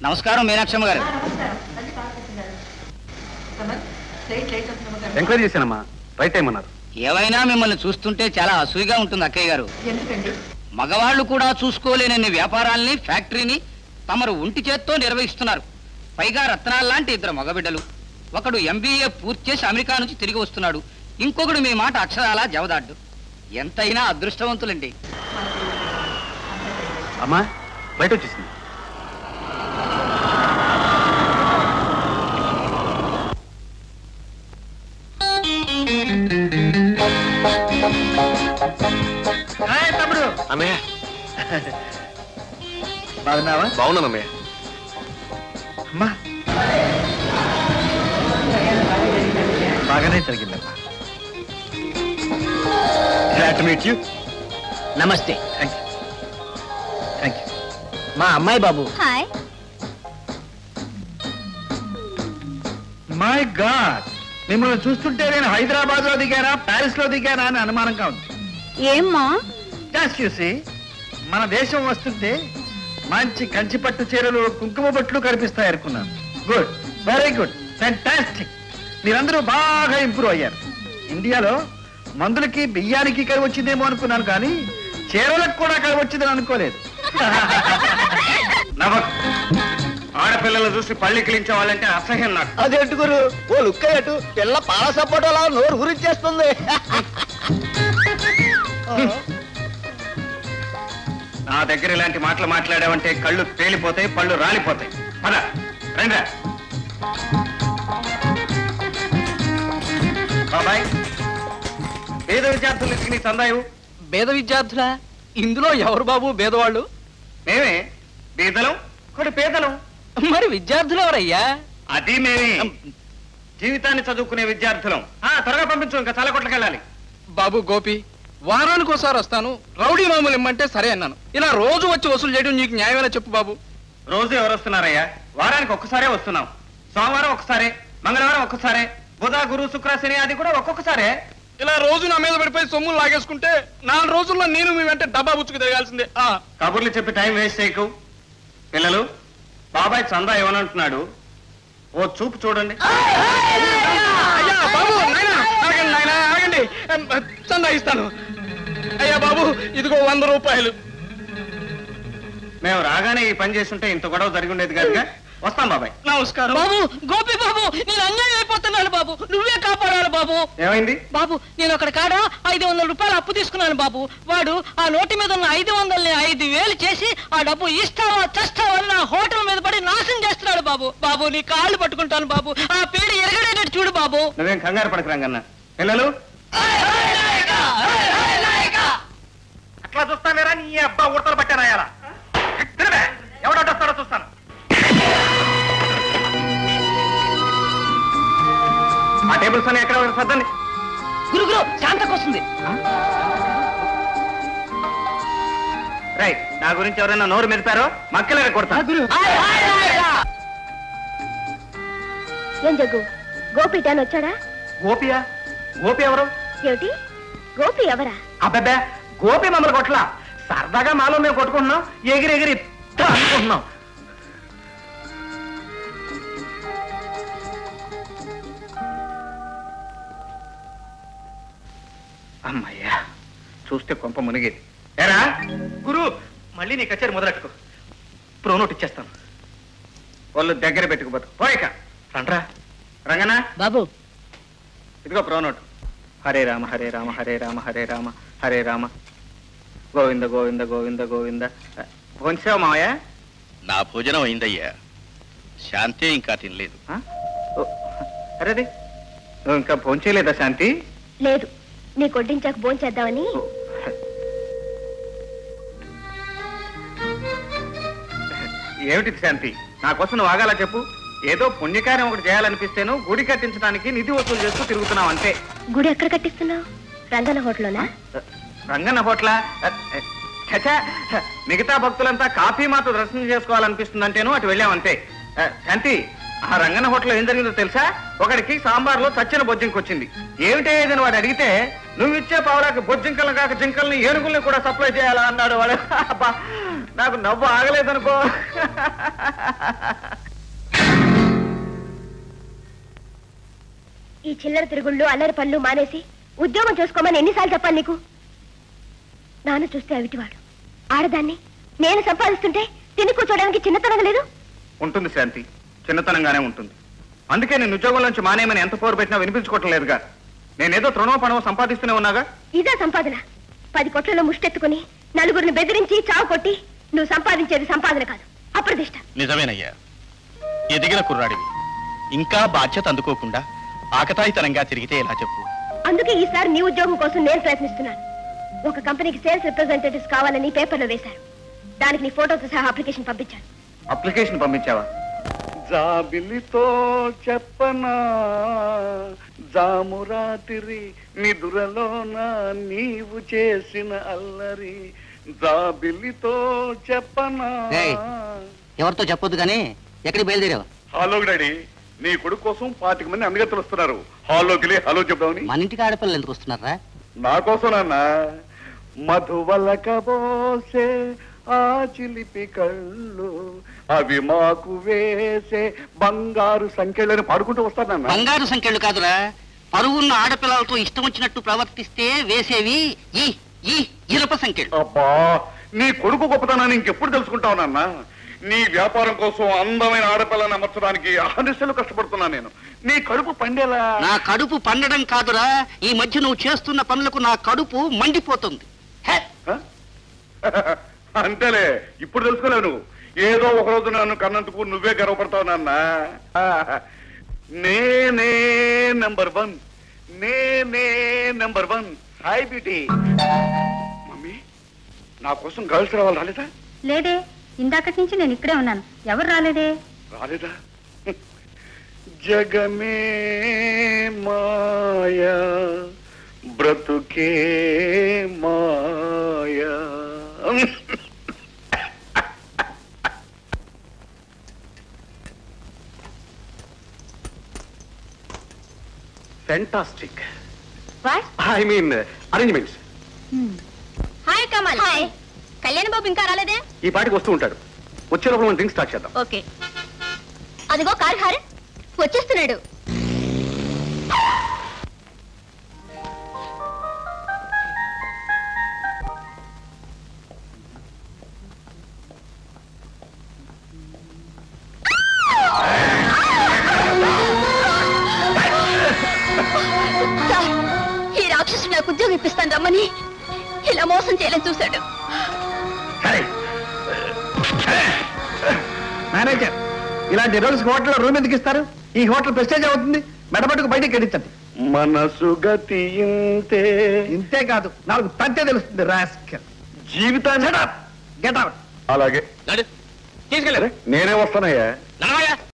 నమస్కారం మీనాక్షమ్మ గారు enquiry చేశానమ్మా right time అన్నారు ఏవైనా మిమ్మల్ని చూస్తుంటే చాలా అసూయగా ఉంటుంది అక్కయ్య గారు ఎందుకండి మగవాళ్ళు కూడా చూసుకోలేనన్ని వ్యాపారాల్ని ఫ్యాక్టరీని తమరు ఒంటి చేత్తో నిర్వహిస్తున్నారు పైగా రత్నాలు లాంటి ఇద్దరు మగబిడ్డలు ఒకడు ఎంబీఏ పూర్తి చేసి అమెరికా నుంచి తిరిగి వస్తున్నాడు ఇంకొకడు మీ మాట అక్షరాలా జవదాడ్డు ఎంతైనా అదృష్టవంతులండి అమ్మా బయట వచ్చేసింది తమ్ముడు అన్నయ్య బాగున్నావా బాగున్నాను అన్నయ్య అమ్మా బాగానే జరిగిందమ్మా గ్లాడ్ టు మీట్ యూ నమస్తే థ్యాంక్ యూ థ్యాంక్ యూ మా అమ్మాయి బాబు హాయ్ మై గాడ్ మిమ్మల్ని చూస్తుంటే నేను హైదరాబాద్ లో దిగానా ప్యారిస్ లో దిగానా అని అనుమానంగా ఉంది ఏమ్మా జస్ట్ చూసి మన దేశం వస్తుంటే మంచి కంచి పట్టు చీరలు కుంకుమ బొట్లు కనిపిస్తాయి అనుకున్నాను గుడ్ వెరీ గుడ్ ఫ్యాంటాస్టిక్ మీరందరూ బాగా ఇంప్రూవ్ అయ్యారు ఇండియాలో మందులకి బియ్యానికి కరువు వచ్చిందేమో అనుకున్నాను కానీ చీరలకు కూడా కరువు వచ్చిందని అనుకోలేదు నవ్వకు ఆడపిల్లలు చూసి పళ్ళి కిలించే వాళ్ళంటే అసహ్యం నాకు అదేంటి గురు ఓ లుక్ అయ్యట్టు పిల్ల పాల సపోర్ట్ అలా నోరు గురించేస్తుంది నా దగ్గర ఇలాంటి మాటలు మాట్లాడావంటే కళ్ళు పేలిపోతాయి పళ్ళు రాలిపోతాయి పద రండి బాబాయ్ పేద విద్యార్థులకి నీ సందాయం పేద విద్యార్థులా ఇందులో ఎవరు బాబు పేదవాళ్ళు మేమే బీదలం కొడు పేదలం మరి విద్యార్థులు ఎవరయ్యా అది మేమే జీవితాన్ని చదువుకునే విద్యార్థులం ఆ త్వరగా పంపించు ఇంకా చాలా కొట్లకి వెళ్ళాలి బాబు గోపి వారానికి ఒకసారి వస్తాను రౌడీ మామూలు ఇమ్మంటే సరే అన్నాను ఇలా రోజు వచ్చి వసూలు చేయడం నీకు న్యాయమేనా చెప్పు బాబు రోజు ఎవరు వస్తున్నారయ్యా వారానికి ఒక్కసారే వస్తున్నాం సోమవారం ఒక్కసారే మంగళవారం ఒక్కసారే బుధ గురు శుక్ర శని అది కూడా ఒక్కొక్కసారే ఇలా రోజు నా మీద పడిపోయి సొమ్ములు లాగేసుకుంటే నాలుగు రోజుల్లో నేను మీ వెంట డబ్బా బుచ్చుకు తిరగాల్సిందే ఆ కబుర్లు చెప్పి టైం వేస్ట్ చేయకు పిల్లలు బాబాయ్ చందా ఏమనంటున్నాడు ఓ చూపు చూడండి అయ్యా బాబు నాయనా ఆగండి నాయనా ఆగండి ఎం, చందా ఇస్తాను అయ్యా బాబు ఇదిగో వంద రూపాయలు మేము రాగానే ఈ పని చేస్తుంటే ఇంత గొడవ జరిగి ఉండేది కాదుగా వస్తాం బాబాయ్ నమస్కారం బాబు గోపి బాబు నేను అన్యాయం అయిపోతున్నాను బాబు నువ్వే కాపాడాలి బాబు ఏమైంది బాబు నేను అక్కడ కాడ ఐదు వందల రూపాయలు అప్పు తీసుకున్నాను బాబు వాడు ఆ నోటి మీద ఉన్న ఐదు వందల్ని ఐదు వేలు చేసి ఆ డబ్బు ఇస్తావా చస్తావా అని నా హోటల్ మీద పడి నాశనం చేస్తున్నాడు బాబు బాబు నీ కాళ్ళు పట్టుకుంటాను బాబు ఆ పీడి ఎరగడేటట్టు చూడు బాబు నువ్వేం కంగారు పడకు రంగన్న పిల్లలు అట్లా చూస్తానేరా నీ అబ్బా ఉడతలు పట్టారాయాలా ఎవడొస్తాడో చూస్తాను ఆ టేబుల్స్ అని ఎక్కడ సర్దండి గురు గురు శాంతకు వస్తుంది రైట్ నా గురించి ఎవరైనా నోరు మెదిపారో మక్కలే కొడతాను ఏం జగ్గు గోపి టాన్ వచ్చాడా గోపియా గోపి ఎవరు ఏమిటి గోపి ఎవరా అబ్బాబ్బా గోపి మమ్మల్ని కొట్టలా సరదాగా మాలో మేము కొట్టుకుంటున్నాం ఎగిరి ఎగిరి ఇట్ట అనుకుంటున్నాం అమ్మయ్యా చూస్తే కొంప మునిగేది ఎరా గురు మళ్ళీ నీ కచేరి మొదలెట్టుకో ప్రో నోట్ ఇచ్చేస్తాను వాళ్ళు దగ్గర పెట్టుకుపోతా పోయిక రండ్రా రంగనా బాబు ఇదిగో ప్రో నోట్ హరే రామ హరే రామ హరే రామ హరే రామ హరే రామ గోవింద గోవింద గోవింద గోవింద భోంచావు మావయ్య నా భోజనం అయిందయ్యా శాంతి ఇంకా తినలేదు ఆ? ఓ, అరేది నువ్వు ఇంకా భోంచేయలేదా శాంతి లేదు నీ కొడ్డించాక భోంచేద్దామని ఓ, ఏమిటి శాంతి నా కోసం నువ్వు ఆగాలా చెప్పు ఏదో పుణ్యకార్యం ఒకటి చేయాలనిపిస్తేను గుడి కట్టించడానికి నిధి వసూలు చేస్తూ తిరుగుతున్నావు అంతే గుడి ఎక్కడ కట్టిస్తున్నావు రంగన హోటల్లోనా రంగన్న హోట్ల చచా మిగతా భక్తులంతా కాఫీ మాతో దర్శనం చేసుకోవాలనిపిస్తుందంటేను అటు వెళ్ళామంతే ఆ, శాంతి ఆ రంగన హోటల్లో ఏం జరిగిందో తెలుసా ఒకడికి సాంబార్లో చచ్చిన బొజ్జింక వచ్చింది ఏమిటే ఏదని వాడు అడిగితే నువ్వు ఇచ్చే పావులాకి బొజ్జింకలు కాక జింకల్ని ఏనుగుల్ని కూడా సప్లై చేయాలా అన్నాడు వాడు అబ్బా నాకు నవ్వు ఆగలేదనుకో ఈ చిల్లర తిరుగుళ్ళు అల్లరి పనులు మానేసి ఉద్యోగం చేసుకోమని ఎన్నిసార్లు చెప్పాలి నీకు నాన్న చూస్తే అవిటివాడు ఆడదాన్ని నేను సంపాదిస్తుంటే తిని కూర్చోడానికి చిన్నతనం లేదు ఉంటుంది శాంతి చిన్నతనంగానే ఉంటుంది అందుకే నేను ఉద్యోగం నుంచి మానేయమని ఎంత పోరు పెట్టినా వినిపించుకోవటం లేదుగా నేనేదో తృణమో పణమో సంపాదిస్తూనే ఉన్నాగా ఇదే సంపాదన పది కొట్లలో ముష్టెత్తుకుని నలుగురిని బెదిరించి చావు కొట్టి నువ్వు సంపాదించేది సంపాదన కాదు అప్రదిష్ట నిజమేనయ్యా ఎదిగిన కుర్రాడివి ఇంకా బాధ్యత అందుకోకుండా ఆకతాయితనంగా తిరిగితే ఎలా చెప్పు అందుకే ఈసారి నీ ఉద్యోగం కోసం నేను ప్రయత్నిస్తున్నాను ఒక కంపెనీకి సేల్స్ రిప్రజెంటేటివ్స్ కావాలని పేపర్లో వేశారు దానికి నీ ఫోటోతో సహా అప్లికేషన్ పంపించాను అప్లికేషన్ పంపించావా జాబిలితో చెప్పనా జామురాతిరి నిదురలోన నీవు చేసిన అల్లరి జాబిలితో చెప్పనా ఏయ్. ఎవరితో చెప్పొద్దు కానీ ఎక్కడికి బయలుదేరావు హలో డాడీ నీ కొడుకు కోసం పాతిక మంది అందగత్తలు వస్తున్నారు హాల్లోకి వెళ్ళి హలో చెప్దామని మన ఇంటికి ఆడపిల్లలు ఎందుకు వస్తున్నారా నా కోసం నాన్న మధువలక పోసే ఆ చిలిపి కళ్ళు అవి మాకు వేసే బంగారు సంఖ్యలని పాడుకుంటూ వస్తానన్న బంగారు సంఖ్యలు కాదురా పరుగున్న ఆడపిల్లలతో ఇష్టం వచ్చినట్టు ప్రవర్తిస్తే వేసేవి ఈ ఈ ఇరప సంఖ్యలు అబ్బా నీ కొడుకు గొప్పతనాన్ని ఇంకెప్పుడు తెలుసుకుంటావు నాన్న నీ వ్యాపారం కోసం అందమైన ఆడపిల్లని అమర్చడానికి అహర్నిశలు కష్టపడుతున్నా నేను నీ కడుపు పండేలా నా కడుపు పండడం కాదురా ఈ మధ్య నువ్వు చేస్తున్న పనులకు నా కడుపు మండిపోతుంది హే! హ? అంతేలే ఇప్పుడు తెలుసుకోలేవు నువ్వు ఏదో ఒక రోజు నన్ను కన్నందుకు నువ్వే గర్వపడతావు నాన్న నేనే నెంబర్ వన్ నేనే number one hi beauty mummy నా కోసం గర్ల్స్ రావాలి రాలేదా లేదే ఇందాకటి నుంచి నేను ఇక్కడే ఉన్నాను ఎవరు రాలేదే రాలేదా జగమే మాయా బ్రతుకే మాయా fantastic I mean arrangements hi Kamal hi Kalyan బాబు ఇంకా రాలేదే ఈ పాటికి వస్తూ ఉంటాడు వచ్చే లోపల మనం డ్రింక్ స్టార్ట్ చేద్దాం ఓకే అదిగో కార్ హార్ వచ్చేస్తున్నాడు సార్, ఈ రాక్షసుడు నాకు ఉద్యోగం ఇప్పిస్తాను రమ్మని ఇలా మోసం చేయాలని చూశాడు మేనేజర్ ఇలాంటి రోజు హోటల్ రూమ్ ఎందుకు ఇస్తారు ఈ హోటల్ ప్రెస్టేజ్ అవుతుంది మెడపట్టుకు బయటికి గడించండి మనసు గతి ఇంతే ఇంతే కాదు నాకు తంతే తెలుస్తుంది రాస్కల్ జీవితాన్ని గెట్ అవుట్ అలాగే తీసుకెళ్ళారు నేనే వస్తానయ్యా నడవయ్యా